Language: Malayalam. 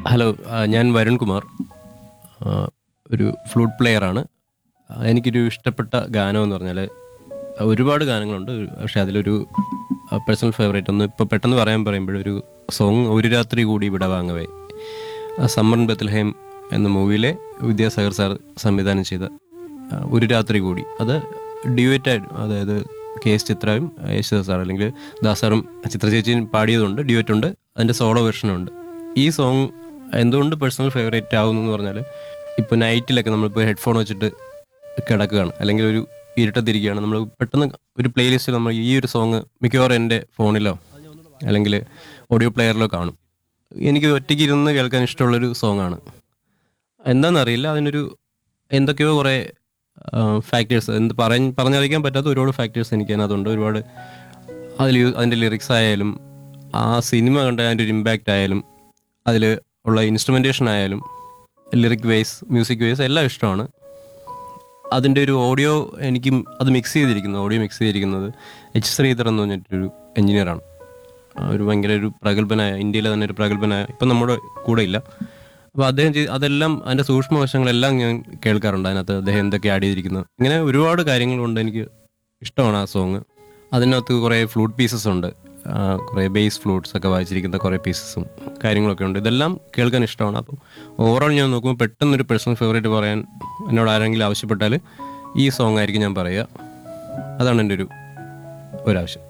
ഹലോ ആ, ഞാൻ വരുൺ കുമാർ ആ, ഒരു ഫ്ലൂട്ട് പ്ലെയറാണ് ആ, എനിക്കൊരു ഇഷ്ടപ്പെട്ട ഗാനം എന്ന് പറഞ്ഞാൽ ഒരുപാട് ഗാനങ്ങളുണ്ട് പക്ഷെ അതിലൊരു പേഴ്സണൽ ഫേവറേറ്റ് ഒന്ന് ഇപ്പോൾ പെട്ടെന്ന് പറയാൻ പറയുമ്പോഴൊരു സോങ് ഒരു രാത്രി കൂടി ഇവിടെ വാങ്ങവേ ആ, സമ്മർ ബത്ലഹേം എന്ന മൂവിയിലെ വിദ്യാസാഗർ സാർ സംവിധാനം ചെയ്ത ആ, ഒരു രാത്രി കൂടി അത് ഡ്യൂറ്റായിട്ട് അതായത് കെ എസ് ചിത്രയും യേശുദാസ് സാർ അല്ലെങ്കിൽ ദാസാറും ചിത്ര ചേച്ചിയും പാടിയതുണ്ട് ഡ്യൂറ്റ് ഉണ്ട് അതിൻ്റെ സോളോ വെർഷനുണ്ട് ഈ സോങ് എന്തുകൊണ്ട് പേഴ്സണൽ ഫേവറേറ്റ് ആവുന്നു എന്ന് പറഞ്ഞാൽ ഇപ്പോൾ നൈറ്റിലൊക്കെ നമ്മളിപ്പോൾ ഹെഡ്ഫോൺ വെച്ചിട്ട് കിടക്കുകയാണ് അല്ലെങ്കിൽ ഒരു ഇരുട്ടത്തിരിക്കുകയാണ് നമ്മൾ പെട്ടെന്ന് ഒരു പ്ലേലിസ്റ്റിൽ നമ്മൾ ഈ ഒരു സോങ് മിക്കവാറും എൻ്റെ ഫോണിലോ അല്ലെങ്കിൽ ഓഡിയോ പ്ലെയറിലോ കാണും എനിക്ക് ഒറ്റയ്ക്ക് ഇരുന്ന് കേൾക്കാൻ ഇഷ്ടമുള്ളൊരു സോങ്ങാണ് എന്താണെന്നറിയില്ല അതിനൊരു എന്തൊക്കെയോ കുറേ ഫാക്ടേഴ്സ് എന്ത് പറഞ്ഞ് പറഞ്ഞറിയിക്കാൻ പറ്റാത്ത ഒരുപാട് ഫാക്ടേഴ്സ് എനിക്ക് അതിനകത്തുണ്ട് ഒരുപാട് അതിൽ അതിൻ്റെ ലിറിക്സ് ആയാലും ആ സിനിമ കണ്ട അതിൻ്റെ ഒരു ഇമ്പാക്റ്റ് ആയാലും അതിൽ ഉള്ള ഇൻസ്ട്രുമെൻറ്റേഷൻ ആയാലും ലിറിക് വേസ് മ്യൂസിക് വേസ് എല്ലാം ഇഷ്ടമാണ് അതിൻ്റെ ഒരു ഓഡിയോ എനിക്ക് അത് മിക്സ് ചെയ്തിരിക്കുന്നത് ഓഡിയോ മിക്സ് ചെയ്തിരിക്കുന്നത് എച്ച് ശ്രീധർ എന്ന് പറഞ്ഞിട്ടൊരു എഞ്ചിനീയറാണ് ഒരു ഭയങ്കര ഒരു പ്രഗത്ഭനായ ഇന്ത്യയിലെ തന്നെ ഒരു പ്രഗത്ഭനായ ഇപ്പം നമ്മുടെ കൂടെ ഇല്ല അപ്പോൾ അദ്ദേഹം ചെയ്ത് അതെല്ലാം അതിൻ്റെ സൂക്ഷ്മവശങ്ങളെല്ലാം ഞാൻ കേൾക്കാറുണ്ട് അതിനകത്ത് അദ്ദേഹം എന്തൊക്കെ ആഡ് ചെയ്തിരിക്കുന്നത് ഇങ്ങനെ ഒരുപാട് കാര്യങ്ങളുണ്ട് എനിക്ക് ഇഷ്ടമാണ് ആ സോങ് അതിനകത്ത് കുറേ ഫ്ലൂട്ട് പീസസ് ഉണ്ട് ആ, കുറേ ബേസ് ഫ്ലൂട്ട്സ് ഒക്കെ വായിച്ചിരിക്കുന്ന കുറേ പീസസും കാര്യങ്ങളൊക്കെ ഉണ്ട് ഇതെല്ലാം കേൾക്കാൻ ഇഷ്ടമാണ് അപ്പം ഓവറോൾ ഞാൻ നോക്കുമ്പോൾ പെട്ടെന്നൊരു പേഴ്സണൽ ഫേവറേറ്റ് പറയാൻ എന്നോട് ആരെങ്കിലും ആവശ്യപ്പെട്ടാൽ ഈ സോങ് ആയിരിക്കും ഞാൻ പറയുക അതാണ് എൻ്റെ ഒരു ഒരാവശ്യം